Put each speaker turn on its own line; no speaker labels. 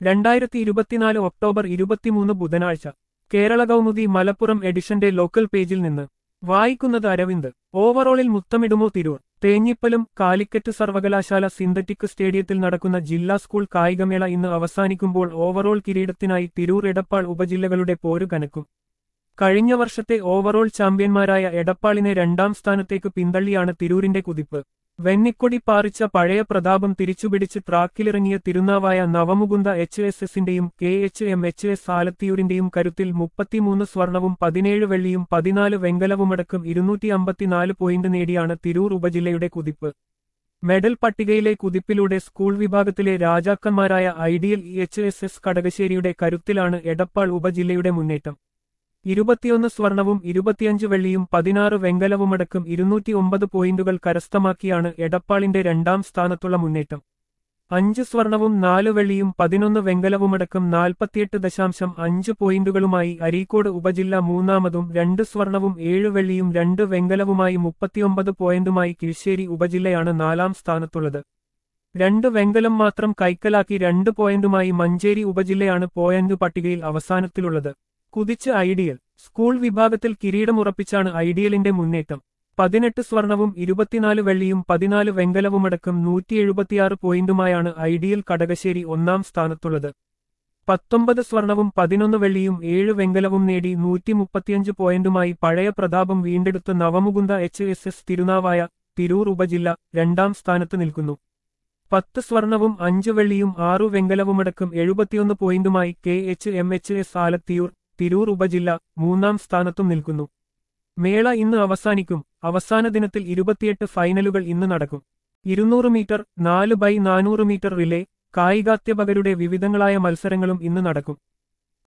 രണ്ടായിരത്തി ഇരുപത്തിനാല് ഒക്ടോബർ ഇരുപത്തിമൂന്ന് ബുധനാഴ്ച കേരള കൗമുദി മലപ്പുറം എഡിഷന്റെ ലോക്കൽ പേജിൽ നിന്ന് വായിക്കുന്നത് അരവിന്ദ് ഓവറോളിൽ മുത്തമിടുമോ തിരൂർ തേഞ്ഞിപ്പലും കാലിക്കറ്റ് സർവകലാശാല സിന്തറ്റിക് സ്റ്റേഡിയത്തിൽ നടക്കുന്ന ജില്ലാ സ്കൂൾ കായികമേള ഇന്ന് അവസാനിക്കുമ്പോൾ ഓവറോൾ കിരീടത്തിനായി തിരൂർ എടപ്പാൾ ഉപജില്ലകളുടെ പോരു കനക്കും കഴിഞ്ഞ വർഷത്തെ ഓവറോൾ ചാമ്പ്യന്മാരായ എടപ്പാളിനെ രണ്ടാം സ്ഥാനത്തേക്ക് പിന്തള്ളിയാണ് തിരൂരിന്റെ കുതിപ്പ് വെന്നിക്കൊടി പാറിച്ച പഴയ പ്രതാപം തിരിച്ചുപിടിച്ച് ട്രാക്കിലിറങ്ങിയ തിരുനാവായ നവമുകുന്ദ എച്ച് എസ് എസിന്റെയും K H M H S ആലത്തിയൂരിന്റെയും കരുത്തിൽ മുപ്പത്തിമൂന്ന് സ്വർണവും പതിനേഴ് വെള്ളിയും പതിനാല് വെങ്കലവുമടക്കം ഇരുന്നൂറ്റി അമ്പത്തിനാല് പോയിന്റ് നേടിയാണ് തിരൂർ ഉപജില്ലയുടെ കുതിപ്പ് മെഡൽ പട്ടികയിലെ കുതിപ്പിലൂടെ സ്കൂൾ വിഭാഗത്തിലെ രാജാക്കന്മാരായ ideal E H S S കടകശ്ശേരിയുടെ കരുത്തിലാണ് എടപ്പാൾ ഉപജില്ലയുടെ മുന്നേറ്റം ഇരുപത്തിയൊന്ന് സ്വർണവും ഇരുപത്തിയഞ്ച് വെള്ളിയും പതിനാറ് വെങ്കലവുമടക്കം ഇരുന്നൂറ്റി ഒമ്പത് പോയിന്റുകൾ കരസ്ഥമാക്കിയാണ് എടപ്പാളിന്റെ രണ്ടാം സ്ഥാനത്തുള്ള മുന്നേറ്റം അഞ്ച് സ്വർണവും നാല് വെള്ളിയും പതിനൊന്ന് വെങ്കലവുമടക്കം നാൽപ്പത്തിയെട്ട് ദശാംശം അഞ്ച് പോയിന്റുകളുമായി അരീക്കോട് ഉപജില്ല മൂന്നാമതും രണ്ട് സ്വർണവും ഏഴ് വെള്ളിയും രണ്ട് വെങ്കലവുമായി മുപ്പത്തിയൊമ്പത് പോയിന്റുമായി കിഴ്ശ്ശേരി ഉപജില്ലയാണ് നാലാം സ്ഥാനത്തുള്ളത് രണ്ട് വെങ്കലം മാത്രം കൈക്കലാക്കി രണ്ട് പോയിന്റുമായി മഞ്ചേരി ഉപജില്ലയാണ് പോയിന്റ് പട്ടികയിൽ അവസാനത്തിലുള്ളത് കുതിച്ച് ഐഡിയൽ സ്കൂൾ വിഭാഗത്തിൽ കിരീടമുറപ്പിച്ചാണ് ഐഡിയലിന്റെ മുന്നേറ്റം പതിനെട്ട് സ്വർണവും ഇരുപത്തിനാല് വെള്ളിയും പതിനാല് വെങ്കലവുമടക്കം നൂറ്റി എഴുപത്തിയാറ് പോയിന്റുമായാണ് ഐഡിയൽ കടകശ്ശേരി ഒന്നാം സ്ഥാനത്തുള്ളത് പത്തൊമ്പത് സ്വർണവും പതിനൊന്ന് വെള്ളിയും ഏഴ് വെങ്കലവും നേടി നൂറ്റി മുപ്പത്തിയഞ്ച് പോയിന്റുമായി പഴയ പ്രതാപം വീണ്ടെടുത്ത Navamukunda H S S Thirunavaya Tirur ഉപജില്ല രണ്ടാം സ്ഥാനത്ത് നിൽക്കുന്നു പത്ത് സ്വർണവും അഞ്ച് വെള്ളിയും ആറു വെങ്കലവുമടക്കം എഴുപത്തിയൊന്ന് പോയിന്റുമായി K H M H S Alathiyur Tirur ഉപജില്ല മൂന്നാം സ്ഥാനത്തും നിൽക്കുന്നു മേള ഇന്ന് അവസാനിക്കും അവസാന ദിനത്തിൽ ഇരുപത്തിയെട്ട് ഫൈനലുകൾ ഇന്ന് നടക്കും ഇരുന്നൂറ് മീറ്റർ നാല് ബൈ നാനൂറ് മീറ്റർ റിലേ കായികാധ്യാപകരുടെ വിവിധങ്ങളായ മത്സരങ്ങളും ഇന്ന് നടക്കും